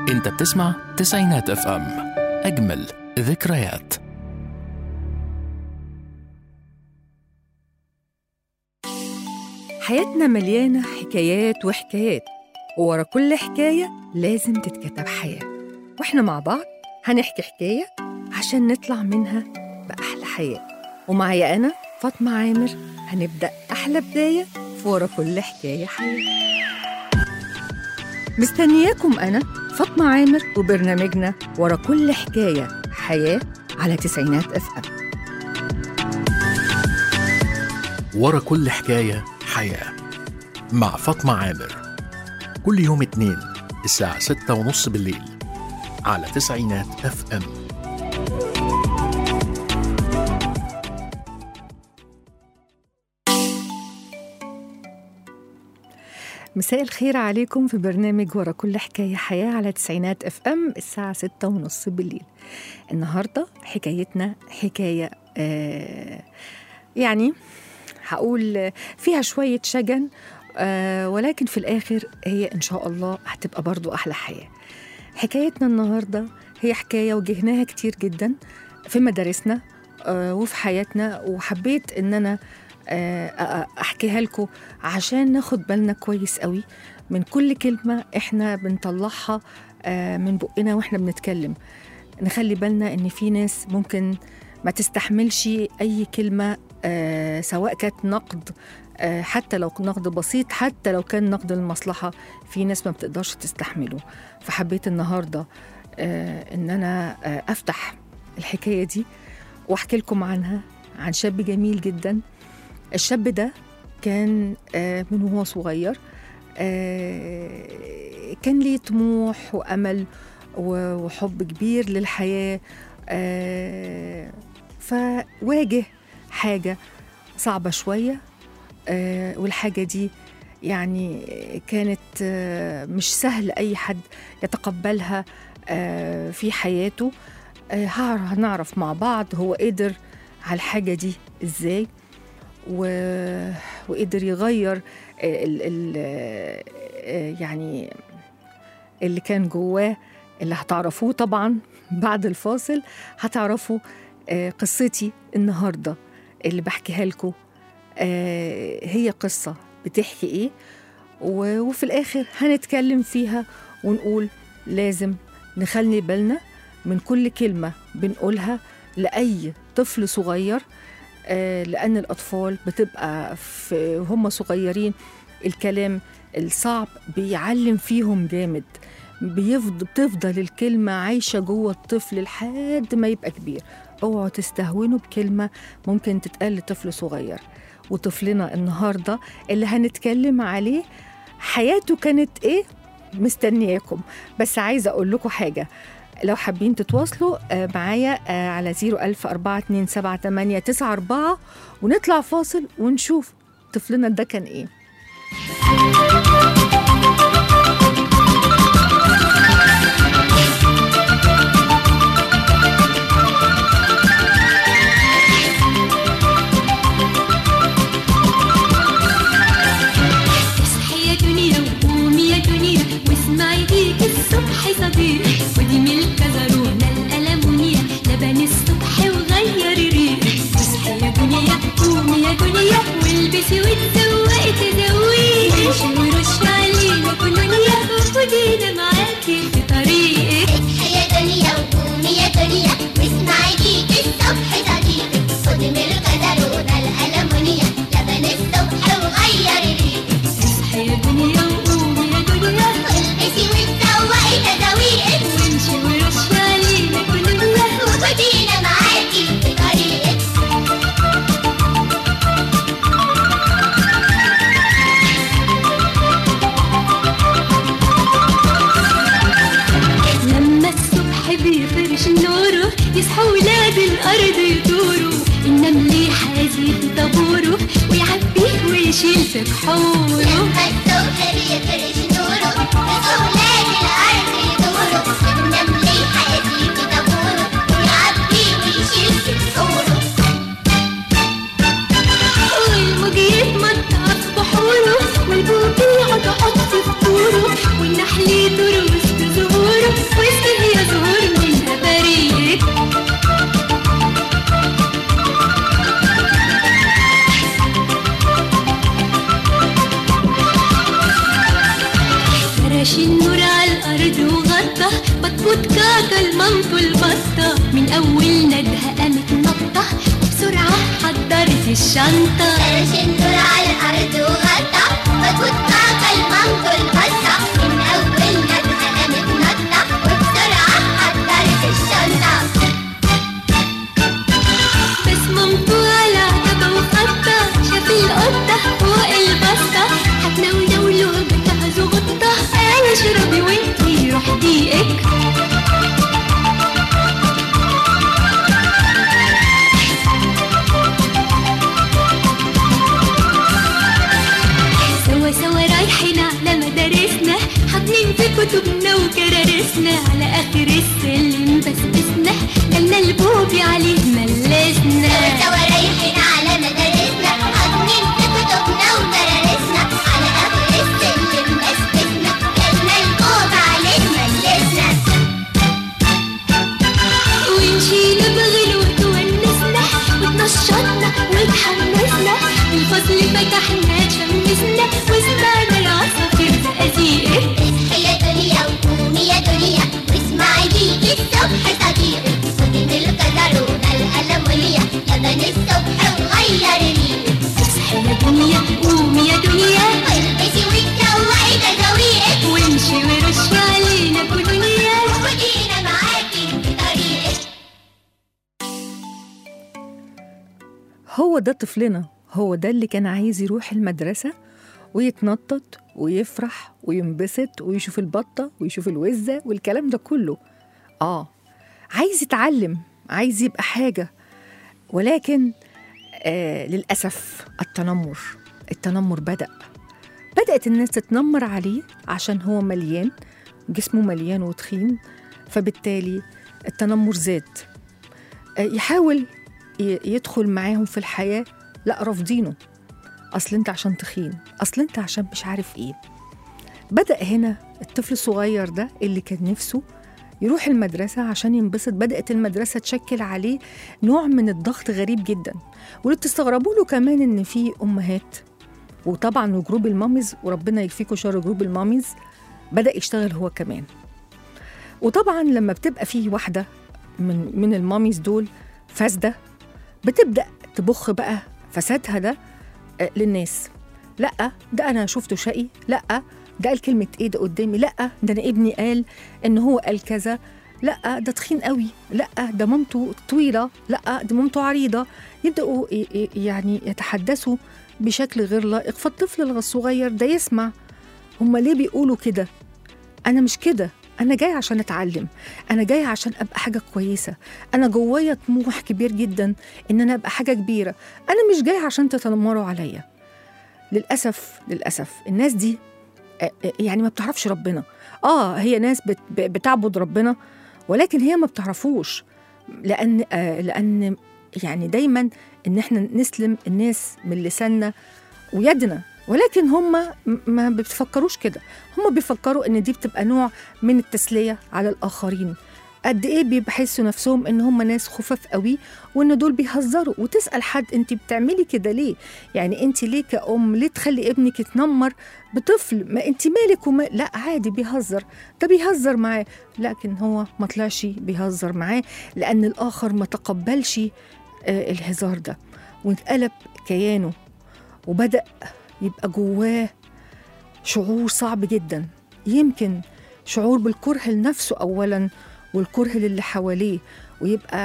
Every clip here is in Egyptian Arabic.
انت بتسمع تسعينات اف ام اجمل ذكريات حياتنا مليانة حكايات وحكايات وورا كل حكاية لازم تتكتب حياة واحنا مع بعض هنحكي حكاية عشان نطلع منها بأحلى حياة ومعايا أنا فاطمة عامر هنبدأ أحلى بداية في ورا كل حكاية حياة مستنياكم أنا فاطمة عامر وبرنامجنا ورا كل حكاية حياة على تسعينات اف ام ورا كل حكاية حياة مع فاطمة عامر كل يوم اتنين الساعة ستة ونص بالليل على تسعينات اف ام مساء الخير عليكم في برنامج ورا كل حكاية حياة على تسعينات اف ام الساعة ستة ونص بالليل النهاردة حكايتنا حكاية آه يعني هقول فيها شوية شجن آه ولكن في الآخر هي إن شاء الله هتبقى برضو أحلى حياة حكايتنا النهاردة هي حكاية واجهناها كتير جدا في مدارسنا آه وفي حياتنا وحبيت إن أنا آه أحكيها لكم عشان ناخد بالنا كويس قوي من كل كلمة إحنا بنطلعها آه من بقنا وإحنا بنتكلم نخلي بالنا إن في ناس ممكن ما تستحملش أي كلمة آه سواء كانت نقد آه حتى لو نقد بسيط حتى لو كان نقد المصلحة في ناس ما بتقدرش تستحمله فحبيت النهاردة آه إن أنا آه أفتح الحكاية دي وأحكي لكم عنها عن شاب جميل جدا الشاب ده كان آه من وهو صغير آه كان ليه طموح وأمل وحب كبير للحياة آه فواجه حاجة صعبة شوية آه والحاجة دي يعني كانت آه مش سهل أي حد يتقبلها آه في حياته آه هنعرف مع بعض هو قدر على الحاجة دي إزاي و... وقدر يغير ال... ال... يعني اللي كان جواه اللي هتعرفوه طبعا بعد الفاصل هتعرفوا قصتي النهارده اللي بحكيها لكم هي قصه بتحكي ايه وفي الاخر هنتكلم فيها ونقول لازم نخلي بالنا من كل كلمه بنقولها لاي طفل صغير لان الاطفال بتبقى في هم صغيرين الكلام الصعب بيعلم فيهم جامد بيفضل بتفضل الكلمة عايشة جوه الطفل لحد ما يبقى كبير اوعوا تستهونوا بكلمة ممكن تتقال لطفل صغير وطفلنا النهاردة اللي هنتكلم عليه حياته كانت ايه مستنياكم بس عايزة أقول لكم حاجة لو حابين تتواصلوا معايا على 010427894 ونطلع فاصل ونشوف طفلنا ده كان ايه ودي ملك زرونا الألمونيا لبن الصبح وغيري ريقك اصحي يا دنيا قومي يا دنيا والبسي وتزوقي تزوقي امشي ورش علينا كلونيا ودينا معاكي في طريقك اصحي يا دنيا وقومي يا دنيا واسمعي جيك الصبح صديقك خدي ملك زرونا الألمونيا لبن الصبح وغيري ريقك اصحي يا دنيا وقومي يا دنيا والبسي وتزوقي تزويقك وامشي ورش علينا كلونيا ودينا معاكي في طريقك لما الصبح بيفرش نوره يصحوا ولاد الارض يدوروا النمل يحازي في طابوره ويعبيه ويشيل في كحوره لما الصبح بيفرش نوره بسهولات الأرض يدوره النمل يحيي في طابوره ويعبي ويشيل في بحوره والموج يتمطع في بحوره والبوبيع تحط في طوره والنحل يدور وسط زهوره أكل مامته البطة من أول ندها قامت نطة بسرعة حضرت الشنطة فرش النور على الأرض وغطى فكنت أكل مامته البطة من أول ندها قامت نطة وبسرعة حضرت الشنطة بس مامته على عتبة وخطة شاف القطة فوق البسطة هتنونو له بتاع غطة قال اشربي وانتي روح دقيقك سوا سوا رايحين على مدارسنا حاضنين في كتبنا وكرارسنا على اخر السلم بسبسنا جالنا البوبي عليه ملسنا سوا رايحين على مدارسنا حاضنين في كتبنا وكرارسنا على آخر السلم بسبسنا جالنا الكوب عليه ملسنا ونشيل بغلوة ونسنا وتنشطنا وتحمسنا الفصل فتحنا شمسنا وسمعنا العصافير زقازيق اصحي يا دنيا وقومي يا دنيا واسمعي ليكي الصبح صديقك صوت الكسرونة الألمونية لبن الصبح وغير ريقك اصحي يا دنيا قومي يا دنيا والبسي وتروقي تزاويقك وامشي ورشي علينا كلونيا ودينا معاكي في طريقك هو ده طفلنا هو ده اللي كان عايز يروح المدرسة ويتنطط ويفرح وينبسط ويشوف البطة ويشوف الوزة والكلام ده كله آه عايز يتعلم عايز يبقى حاجة ولكن آه للأسف التنمر التنمر بدأ بدأت الناس تتنمر عليه عشان هو مليان جسمه مليان وتخين فبالتالي التنمر زاد آه، يحاول ي- يدخل معاهم في الحياة لا رافضينه أصل أنت عشان تخين أصل أنت عشان مش عارف إيه بدأ هنا الطفل الصغير ده اللي كان نفسه يروح المدرسة عشان ينبسط بدأت المدرسة تشكل عليه نوع من الضغط غريب جدا واللي تستغربوا له كمان إن في أمهات وطبعا وجروب الماميز وربنا يكفيكوا شر جروب الماميز بدأ يشتغل هو كمان وطبعا لما بتبقى فيه واحدة من من الماميز دول فاسدة بتبدأ تبخ بقى فسادها ده آه، للناس لا ده انا شفته شقي لا ده قال كلمه ايه ده قدامي لا ده انا ابني قال ان هو قال كذا لا ده تخين قوي لا ده مامته طويله لا دي مامته عريضه يبداوا ي- ي- يعني يتحدثوا بشكل غير لائق فالطفل الصغير ده يسمع هما ليه بيقولوا كده انا مش كده انا جاي عشان اتعلم انا جاي عشان ابقى حاجه كويسه انا جوايا طموح كبير جدا ان انا ابقى حاجه كبيره انا مش جاي عشان تتنمروا عليا للاسف للاسف الناس دي آه، آه، يعني ما بتعرفش ربنا اه هي ناس بت- ب- بتعبد ربنا ولكن هي ما بتعرفوش لان آه لان يعني دايما ان احنا نسلم الناس من لساننا ويدنا ولكن هم م- ما بيفكروش كده هم بيفكروا ان دي بتبقى نوع من التسليه على الاخرين قد ايه بيحسوا نفسهم ان هم ناس خفاف قوي وان دول بيهزروا وتسال حد انت بتعملي كده ليه يعني انت ليه كأم ليه تخلي ابنك يتنمر بطفل ما انت مالك وما لا عادي بيهزر ده بيهزر معاه لكن هو ما طلعش بيهزر معاه لان الاخر ما تقبلش آه، الهزار ده واتقلب كيانه وبدأ يبقى جواه شعور صعب جدا يمكن شعور بالكره لنفسه اولا والكره للي حواليه ويبقى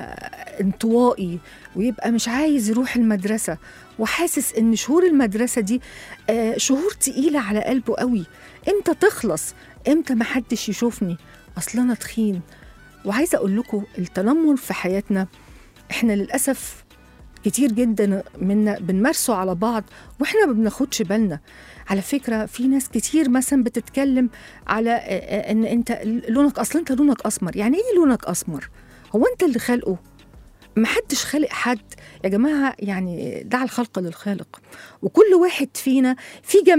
انطوائي ويبقى مش عايز يروح المدرسة وحاسس ان شهور المدرسة دي آه، شهور تقيلة على قلبه قوي امتى تخلص امتى محدش يشوفني اصل انا تخين وعايزة اقول لكم التنمر في حياتنا احنا للأسف كتير جدا منا بنمارسه على بعض واحنا ما بناخدش بالنا على فكرة في ناس كتير مثلا بتتكلم على آه، آه، ان انت لونك اصلا انت لونك اسمر يعني ايه لونك اسمر هو انت اللي خلقه محدش خالق حد يا جماعة يعني دع الخلق للخالق وكل واحد فينا في جمال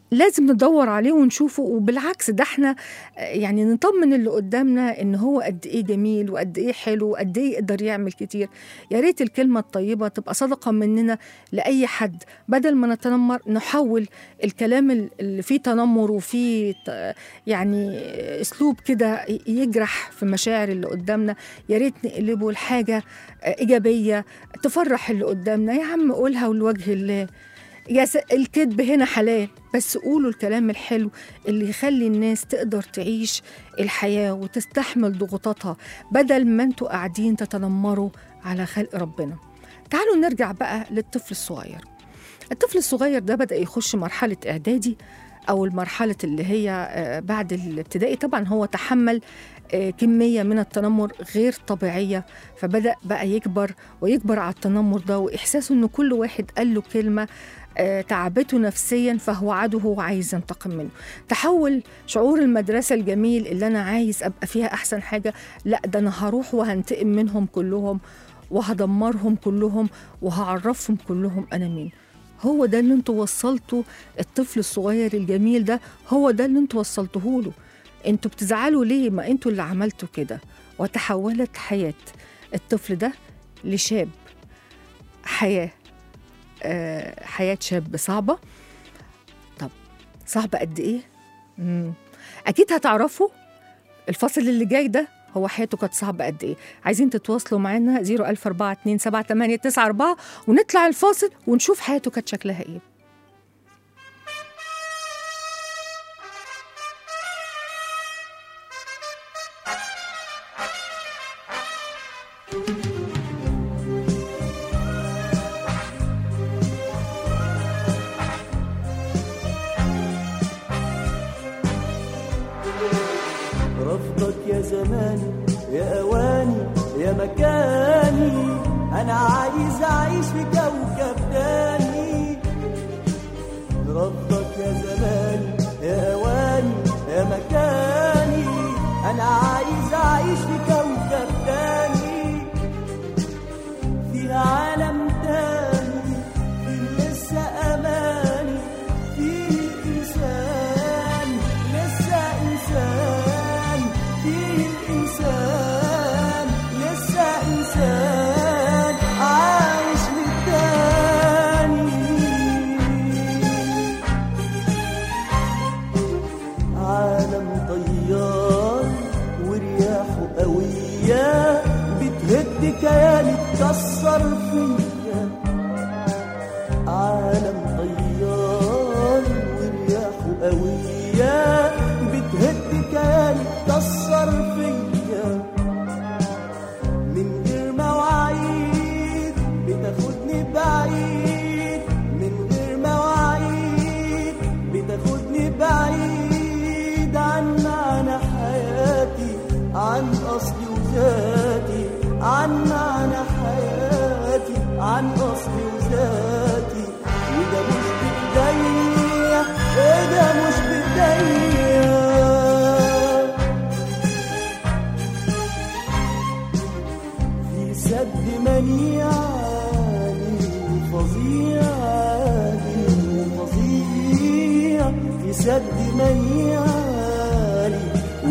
لازم ندور عليه ونشوفه وبالعكس ده احنا آه، يعني نطمن اللي قدامنا ان هو قد ايه جميل وقد ايه حلو وقد ايه يقدر يعمل كتير يا ريت الكلمه الطيبه تبقى صدقه مننا لاي حد بدل ما نتنمر نحول الكلام ال- اللي فيه تنمر وفيه ت- يعني اسلوب كده ي- يجرح في مشاعر اللي قدامنا يا ريت نقلبه لحاجه آه، ايجابيه تفرح اللي قدامنا يا عم قولها ولوجه الله يا س... الكذب هنا حلال بس قولوا الكلام الحلو اللي يخلي الناس تقدر تعيش الحياة وتستحمل ضغوطاتها بدل ما انتوا قاعدين تتنمروا على خلق ربنا تعالوا نرجع بقى للطفل الصغير الطفل الصغير ده بدأ يخش مرحلة إعدادي أو المرحلة اللي هي آه، بعد الابتدائي طبعا هو تحمل آه، كمية من التنمر غير طبيعية فبدأ بقى يكبر ويكبر على التنمر ده وإحساسه إن كل واحد قال له كلمة آه، تعبته نفسيا فهو عدو هو عايز ينتقم منه تحول شعور المدرسة الجميل اللي أنا عايز أبقى فيها أحسن حاجة لا ده أنا هروح وهنتقم منهم كلهم وهدمرهم كلهم وهعرفهم كلهم أنا مين هو ده اللي انتوا وصلتوا الطفل الصغير الجميل ده هو ده اللي انتوا وصلتوه له انتوا بتزعلوا ليه ما انتوا اللي عملتوا كده وتحولت حياة الطفل ده لشاب حياة آه، حياة شاب صعبة طب صعبة قد إيه؟ مم. أكيد هتعرفوا الفصل اللي جاي ده هو حياته كانت صعبة قد إيه عايزين تتواصلوا معانا 004278994 ونطلع الفاصل ونشوف حياته كانت شكلها إيه رفضك يا زماني يا اواني يا مكاني انا عايز اعيش في كوكب تاني رفضك يا زماني يا اواني يا مكاني انا عايز اعيش في كوكب تاني في عالم تاني في لسه اماني فيه انسان لسه انسان فيه الانسان لسه انسان عايش للتاني عالم طيار ورياحه قوية بتهد كياني تكسر فيا عالم طيار ورياحه قوية بتهد كياني تكسر فيا من غير مواعيد بتاخدني بعيد من غير مواعيد بتاخدني بعيد عن معنى حياتي عن اصلي وذاتي عن معنى حياتي عن اصلي وذاتي وده مش بايديا وده مش بايديا في سد منيعاني وفظيعاني وفظيع في سد منيعاني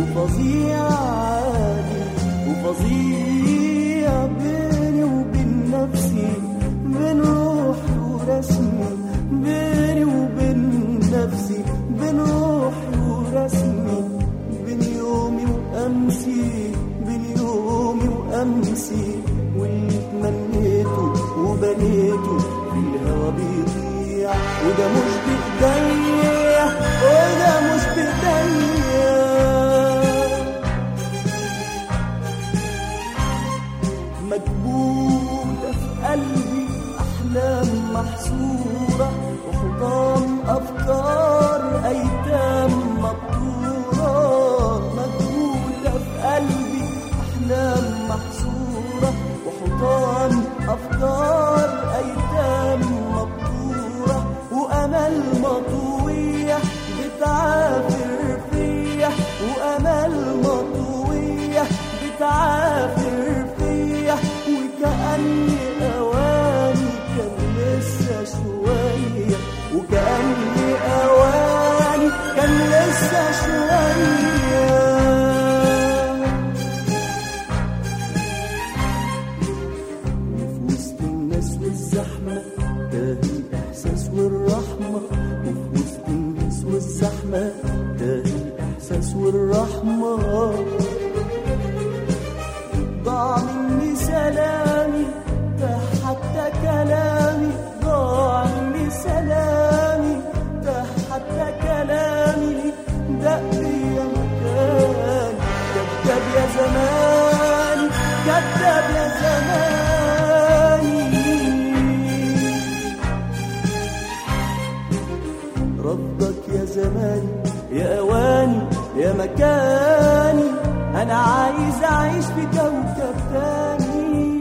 وفظيعاني وفظيع بيني وبين نفسي بين روحي ورسمي بيني وبين نفسي بين روحي ورسمي بين يومي وأمسي بين يومي وأمسي واللي تمنيته وبنيته في الهوا بيضيع وده مش بإيديا وده مش بإيديا مكبوتة في قلبي أحلام محصورة وحطام أفكار أيتام مقطورة مكبوتة في قلبي أحلام محصورة وحطام أفكار أيتام مقطورة وأمل مقطورة لسه شوية وفي وسط الناس والزحمة تاه الإحساس والرحمة وفي وسط الناس والزحمة تاه الإحساس والرحمة ضاع مني سلامي تاه حتى كلامي ضاع مني سلامي تاه حتى كلامي دق يا مكان كذاب يا زماني كذاب يا زماني رفضك يا زماني يا اواني يا مكاني انا عايز اعيش في كوكب تاني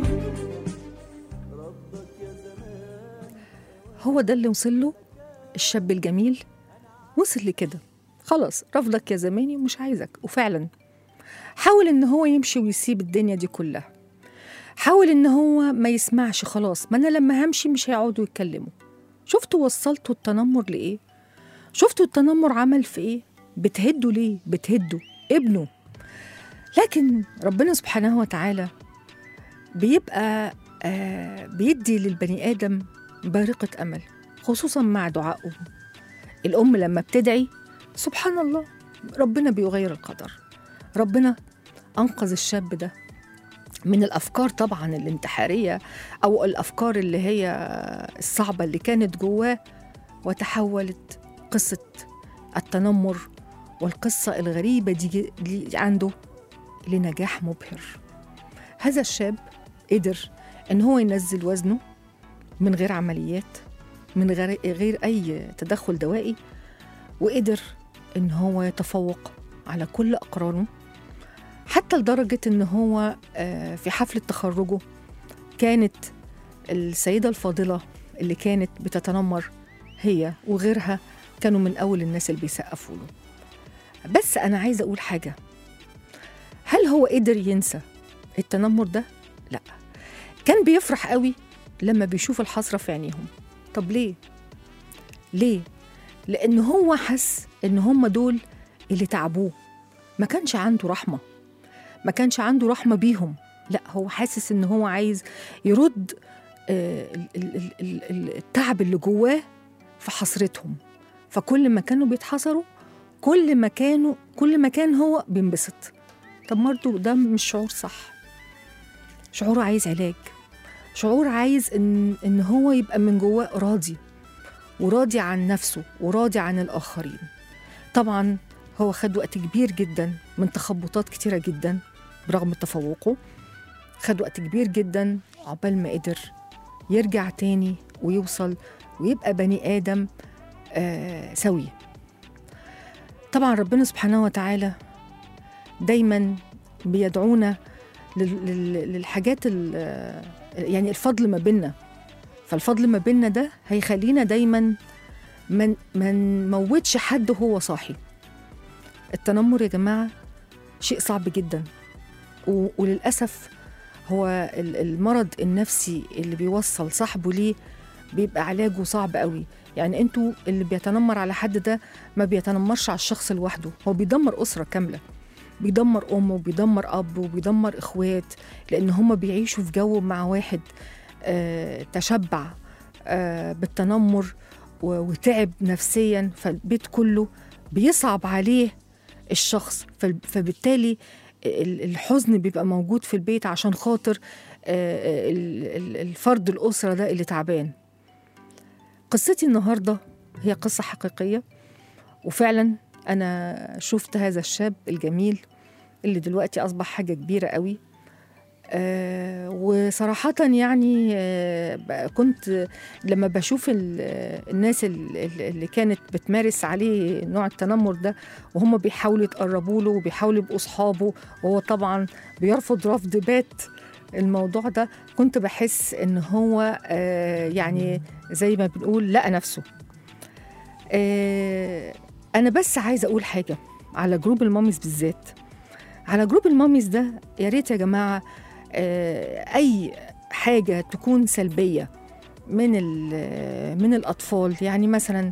رفضك يا زماني هو ده اللي وصل له الشاب الجميل وصل لكده خلاص رفضك يا زماني ومش عايزك وفعلا حاول ان هو يمشي ويسيب الدنيا دي كلها حاول ان هو ما يسمعش خلاص ما انا لما همشي مش هيقعدوا يتكلموا شفتوا وصلتوا التنمر لايه شفتوا التنمر عمل في ايه بتهدوا ليه بتهدوا ابنه لكن ربنا سبحانه وتعالى بيبقى آه بيدي للبني ادم بارقه امل خصوصا مع دعائه الام لما بتدعي سبحان الله ربنا بيغير القدر ربنا انقذ الشاب ده من الافكار طبعا الانتحاريه او الافكار اللي هي الصعبه اللي كانت جواه وتحولت قصه التنمر والقصه الغريبه دي دي عنده لنجاح مبهر هذا الشاب قدر ان هو ينزل وزنه من غير عمليات من غير غير اي تدخل دوائي وقدر ان هو يتفوق على كل اقرانه حتى لدرجه ان هو آه، في حفله تخرجه كانت السيده الفاضله اللي كانت بتتنمر هي وغيرها كانوا من اول الناس اللي بيسقفوا له بس انا عايزه اقول حاجه هل هو قدر ينسى التنمر ده لا كان بيفرح قوي لما بيشوف الحسره في عينيهم طب ليه ليه لان هو حس ان هم دول اللي تعبوه ما كانش عنده رحمه ما كانش عنده رحمه بيهم لا هو حاسس ان هو عايز يرد آه، ال- ال- ال- ال- ال- التعب اللي جواه في حسرتهم فكل ما كانوا بيتحسروا كل ما كانوا كل ما كان هو بينبسط طب برضه ده مش شعور صح شعور عايز علاج شعور عايز ان ان هو يبقى من جواه راضي وراضي عن نفسه وراضي عن الاخرين طبعا هو خد وقت كبير جدا من تخبطات كتيره جدا برغم تفوقه خد وقت كبير جدا عقبال ما قدر يرجع تاني ويوصل ويبقى بني ادم آه سوي طبعا ربنا سبحانه وتعالى دايما بيدعونا لل- لل- للحاجات ال- يعني الفضل ما بيننا فالفضل ما بيننا ده هيخلينا دايما ما ما نموتش حد وهو صاحي التنمر يا جماعه شيء صعب جدا و- وللاسف هو ال- المرض النفسي اللي بيوصل صاحبه ليه بيبقى علاجه صعب قوي يعني انتوا اللي بيتنمر على حد ده ما بيتنمرش على الشخص لوحده هو بيدمر اسره كامله بيدمر ام وبيدمر اب وبيدمر اخوات لان هم بيعيشوا في جو مع واحد آه تشبع آه بالتنمر و- وتعب نفسيا فالبيت كله بيصعب عليه الشخص فال- فبالتالي ال- الحزن بيبقى موجود في البيت عشان خاطر آه، ال- ال- الفرد الأسرة ده اللي تعبان قصتي النهاردة هي قصة حقيقية وفعلا أنا شفت هذا الشاب الجميل اللي دلوقتي أصبح حاجة كبيرة قوي آه وصراحة يعني آه ب- كنت لما بشوف ال- الناس ال- ال- اللي كانت بتمارس عليه نوع التنمر ده وهم بيحاولوا يتقربوا له وبيحاولوا يبقوا أصحابه وهو طبعا بيرفض رفض بات الموضوع ده كنت بحس ان هو آه يعني زي ما بنقول لقى نفسه آه انا بس عايزه اقول حاجه على جروب الماميز بالذات على جروب الماميز ده يا ريت يا جماعه آه اي حاجه تكون سلبيه من ال- من الاطفال يعني مثلا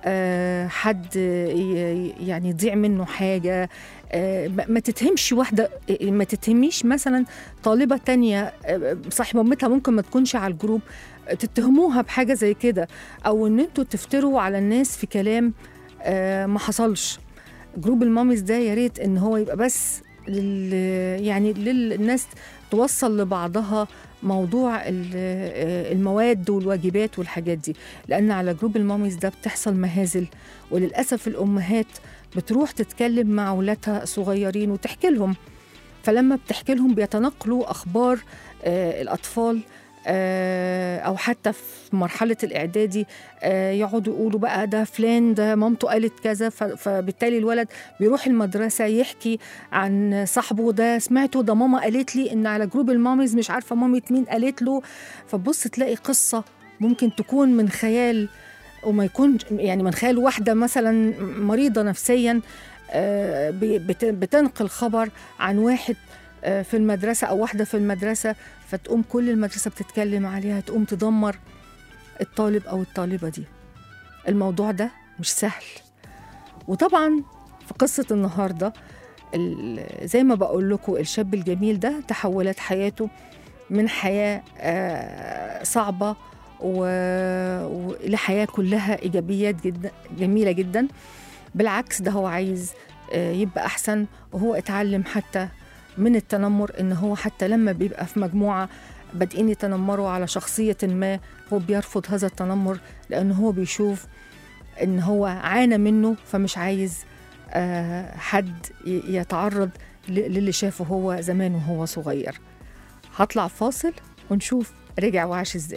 آه، حد ي- يعني يضيع منه حاجة آه، ما ما تتهمش واحدة آه، ما تتهميش مثلا طالبة تانية آه، صاحبة مامتها ممكن ما تكونش على الجروب آه، تتهموها بحاجة زي كده أو إن أنتوا تفتروا على الناس في كلام آه، ما حصلش جروب الماميز ده يا ريت إن هو يبقى بس لل يعني للناس توصل لبعضها موضوع ال- آه، المواد والواجبات والحاجات دي لأن على جروب الماميز ده بتحصل مهازل وللأسف الأمهات بتروح تتكلم مع أولادها صغيرين وتحكي لهم فلما بتحكي لهم بيتنقلوا أخبار آه، الأطفال آه، أو حتى في مرحلة الإعدادي آه، يقعدوا يقولوا بقى ده فلان ده مامته قالت كذا ف- فبالتالي الولد بيروح المدرسة يحكي عن صاحبه ده سمعته ده ماما قالت لي إن على جروب الماميز مش عارفة مامة مين قالت له فبص تلاقي قصة ممكن تكون من خيال وما يكون يعني من خيال واحدة مثلا مريضة نفسيا آه، ب- بت- بتنقل خبر عن واحد آه، في المدرسة أو واحدة في المدرسة فتقوم كل المدرسة بتتكلم عليها تقوم تدمر الطالب أو الطالبة دي الموضوع ده مش سهل وطبعا في قصة النهاردة ال- زي ما بقول لكم الشاب الجميل ده تحولت حياته من حياة آه، صعبة و- ولحياة كلها إيجابيات جدا جميلة جدا بالعكس ده هو عايز آه، يبقى أحسن وهو اتعلم حتى من التنمر إن هو حتى لما بيبقى في مجموعة بادئين يتنمروا على شخصية ما هو بيرفض هذا التنمر لأنه هو بيشوف إن هو عانى منه فمش عايز آه، حد ي- يتعرض ل- للي شافه هو زمان وهو صغير هطلع فاصل ونشوف رجع وعاش ازاي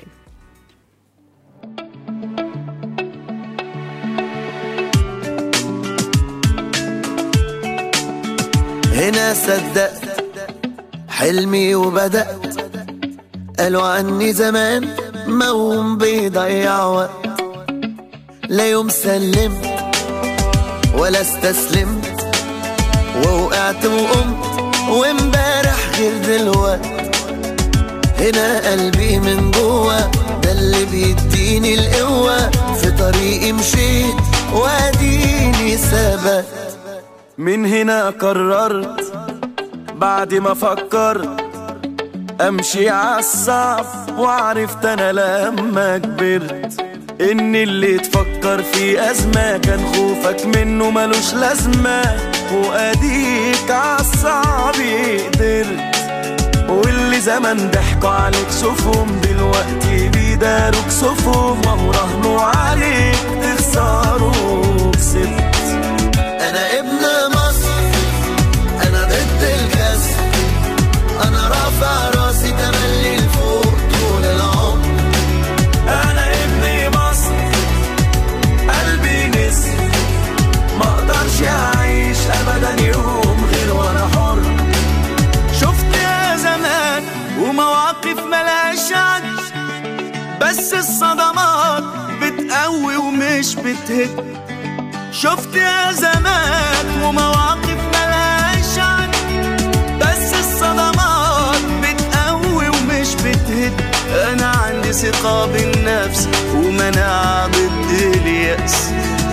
هنا صدقت حلمي وبدأت قالوا عني زمان موهوم بيضيع وقت لا يوم سلمت ولا استسلمت ووقعت وقمت وامبارح غير دلوقت هنا قلبي من جوا ده اللي بيديني القوة في طريقي مشيت واديني ثبت من هنا قررت بعد ما فكرت امشي عالصعب وعرفت انا لما كبرت ان اللي تفكر في ازمة كان خوفك منه ملوش لازمة واديك عالصعب قدرت واللي زمان ضحكوا عليك شوفهم دلوقتي بيداروك صفهم وهو راهنوا عليك تخسروا كسبت انا ابن مصر انا ضد الكسر انا رافع راسي تملي لفوق طول العمر انا ابن مصر قلبي نسر ما اقدرش اعيش ابدا يوم غير وانا حر شفت يا زمان ومواقف ملهاش عد بس الصدمات بتقوي ومش بتهد شفت يا زمان ومواقف ملهاش عد بس الصدمات بتقوي ومش بتهد انا عندي ثقة بالنفس ومناعة ضد اليأس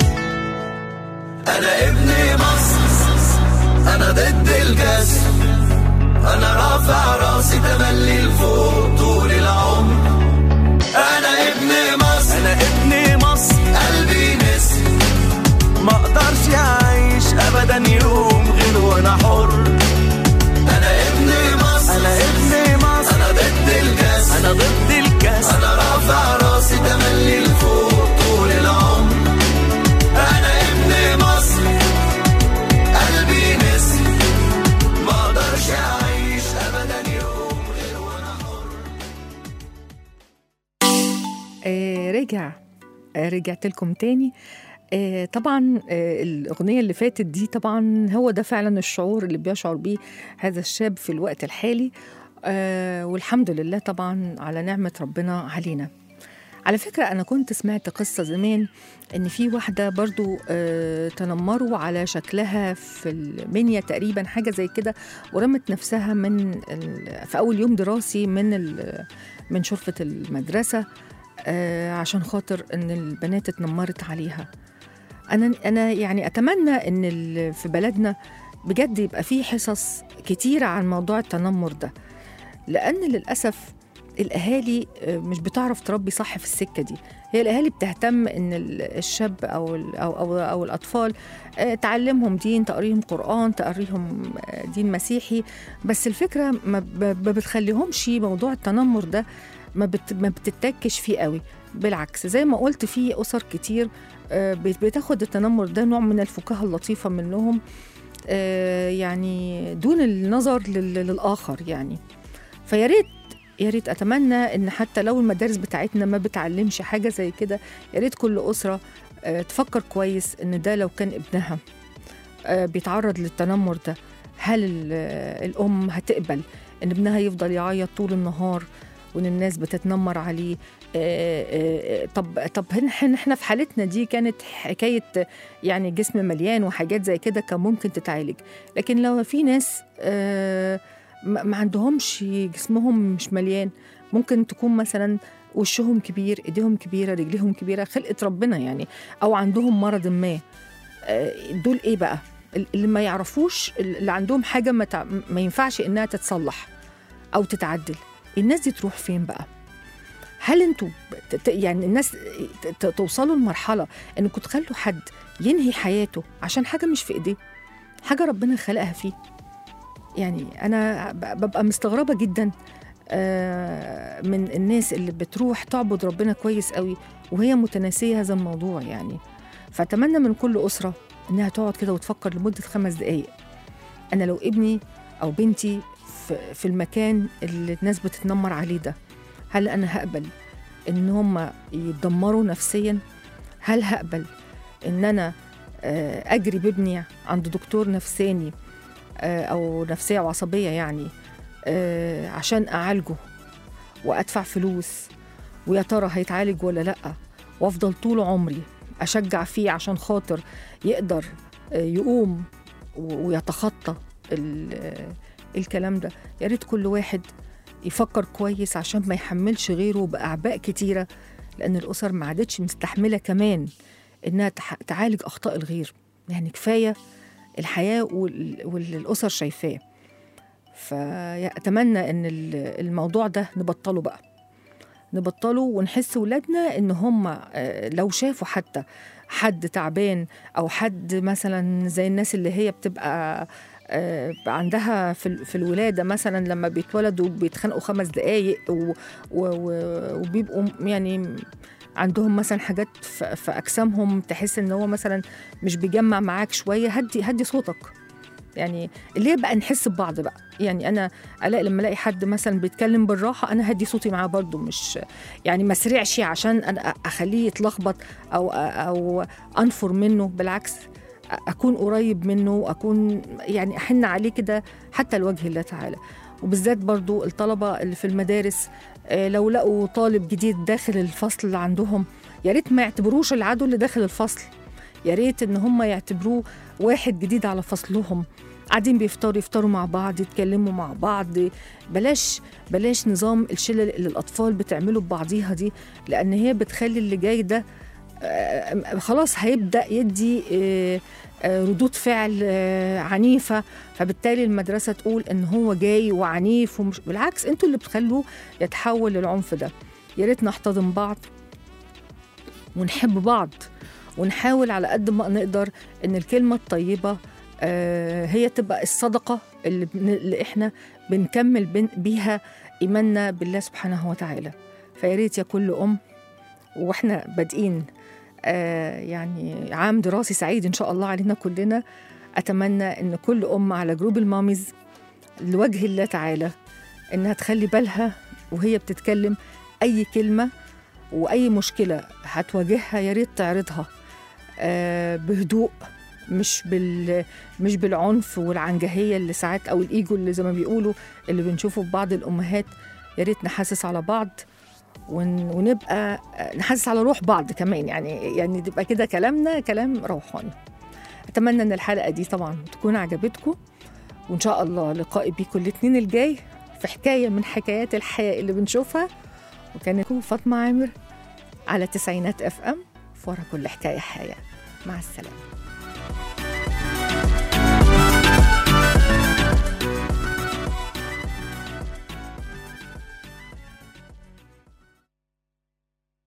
انا ابن مصر انا ضد الكسر انا رافع راسي تملي لفوق طول العمر انا ابن مصر انا ابن مصر قلبي نسر ما اقدرش اعيش ابدا يوم غير وانا حر انا ابن مصر انا ابن مصر انا ضد الكسر انا ضد الكسر انا رافع راسي تملي لفوق طول العمر انا ابن مصر قلبي نسر ما اقدرش اعيش ابدا يوم غير وانا حر آه رجع آه رجعت لكم تاني آه طبعا آه الأغنية اللي فاتت دي طبعا هو ده فعلا الشعور اللي بيشعر بيه هذا الشاب في الوقت الحالي آه والحمد لله طبعا على نعمة ربنا علينا على فكرة أنا كنت سمعت قصة زمان إن في واحدة برضو آه تنمروا على شكلها في المنيا تقريبا حاجة زي كده ورمت نفسها من ال- في أول يوم دراسي من ال- من شرفة المدرسة آه عشان خاطر ان البنات اتنمرت عليها انا انا يعني اتمنى ان ال- في بلدنا بجد يبقى في حصص كتيره عن موضوع التنمر ده لان للاسف الاهالي آه، مش بتعرف تربي صح في السكه دي هي الاهالي بتهتم ان ال- الشاب او ال- او او, أو الاطفال آه، تعلمهم دين تقريهم قران تقريهم آه، دين مسيحي بس الفكره ما ب- ما بتخليهمش موضوع التنمر ده ما بت ما بتتكش فيه قوي بالعكس زي ما قلت في اسر كتير آه، بت- بتاخد التنمر ده نوع من الفكاهه اللطيفه منهم آه، يعني دون النظر لل- للاخر يعني فيا ريت يا ريت اتمنى ان حتى لو المدارس بتاعتنا ما بتعلمش حاجه زي كده يا ريت كل اسره آه، تفكر كويس ان ده لو كان ابنها آه، بيتعرض للتنمر ده هل ال- آه، الام هتقبل ان ابنها يفضل يعيط طول النهار وان الناس بتتنمر عليه آه، آه، آه، طب طب هن- هن- احنا في حالتنا دي كانت حكايه يعني جسم مليان وحاجات زي كده كان ممكن تتعالج لكن لو في ناس آه، ما ما عندهمش جسمهم مش مليان ممكن تكون مثلا وشهم كبير ايديهم كبيره رجليهم كبيره خلقه ربنا يعني او عندهم مرض ما آه، دول ايه بقى اللي ما يعرفوش اللي عندهم حاجه ما, تع... ما ينفعش انها تتصلح او تتعدل الناس دي تروح فين بقى هل انتوا ت- ت- يعني الناس ت- ت- توصلوا لمرحله انكم تخلوا حد ينهي حياته عشان حاجه مش في ايديه حاجه ربنا خلقها فيه يعني انا ب- ببقى مستغربه جدا آه، من الناس اللي بتروح تعبد ربنا كويس قوي وهي متناسيه هذا الموضوع يعني فاتمنى من كل اسره انها تقعد كده وتفكر لمده خمس دقائق انا لو ابني او بنتي في, في المكان اللي الناس بتتنمر عليه ده هل انا هقبل ان هم يتدمروا نفسيا هل هقبل ان انا آه، اجري بابني عند دكتور نفساني آه، او نفسيه وعصبيه يعني آه، عشان اعالجه وادفع فلوس ويا ترى هيتعالج ولا لا وافضل طول عمري اشجع فيه عشان خاطر يقدر آه، يقوم و- ويتخطى ال- آه، الكلام ده يا ريت كل واحد يفكر كويس عشان ما يحملش غيره باعباء كتيره لان الاسر ما عادتش مستحمله كمان انها تح- تعالج اخطاء الغير يعني كفايه الحياه وال- واللي الاسر شايفاه فأتمنى إن ال- الموضوع ده نبطله بقى نبطله ونحس ولادنا إن هم آه، لو شافوا حتى حد تعبان أو حد مثلا زي الناس اللي هي بتبقى آه، عندها في ال- في الولاده مثلا لما بيتولدوا بيتخانقوا خمس دقايق و- و- و- وبيبقوا يعني عندهم مثلا حاجات في في اجسامهم تحس ان هو مثلا مش بيجمع معاك شويه هدي هدي صوتك يعني اللي هي بقى نحس ببعض بقى يعني انا الاقي لما الاقي حد مثلا بيتكلم بالراحه انا هدي صوتي معاه برضو مش يعني ما اسرعش عشان انا اخليه يتلخبط او او انفر منه بالعكس اكون قريب منه اكون يعني احن عليه كده حتى لوجه الله تعالى وبالذات برضو الطلبه اللي في المدارس آه، لو لقوا طالب جديد داخل الفصل اللي عندهم يا ريت ما يعتبروش العدو اللي داخل الفصل يا ريت ان هم يعتبروه واحد جديد على فصلهم قاعدين بيفطروا يفطروا مع بعض يتكلموا مع بعض بلاش بلاش نظام الشله اللي الاطفال بتعمله ببعضيها دي لان هي بتخلي اللي جاي ده آه، خلاص هيبدا يدي آه، آه، ردود فعل آه، عنيفه فبالتالي المدرسه تقول ان هو جاي وعنيف ومش بالعكس انتوا اللي بتخلوه يتحول للعنف ده يا ريت نحتضن بعض ونحب بعض ونحاول على قد ما نقدر ان الكلمه الطيبه آه، هي تبقى الصدقه اللي, بن... اللي احنا بنكمل بن... بيها ايماننا بالله سبحانه وتعالى فيا ريت يا كل ام واحنا بادئين آه، يعني عام دراسي سعيد ان شاء الله علينا كلنا اتمنى ان كل ام على جروب الماميز لوجه الله تعالى انها تخلي بالها وهي بتتكلم اي كلمه واي مشكله هتواجهها يا ريت تعرضها آه، بهدوء مش بال مش بالعنف والعنجهيه اللي ساعات او الايجو اللي زي ما بيقولوا اللي بنشوفه في بعض الامهات يا ريت نحسس على بعض ون... ونبقى آه، نحسس على روح بعض كمان يعني يعني تبقى كده كلامنا كلام روحاني اتمنى ان الحلقه دي طبعا تكون عجبتكم وان شاء الله لقائي بيكم الاثنين الجاي في حكايه من حكايات الحياه اللي بنشوفها وكانت فاطمه عامر على تسعينات اف ام في ورا كل حكايه حياه مع السلامه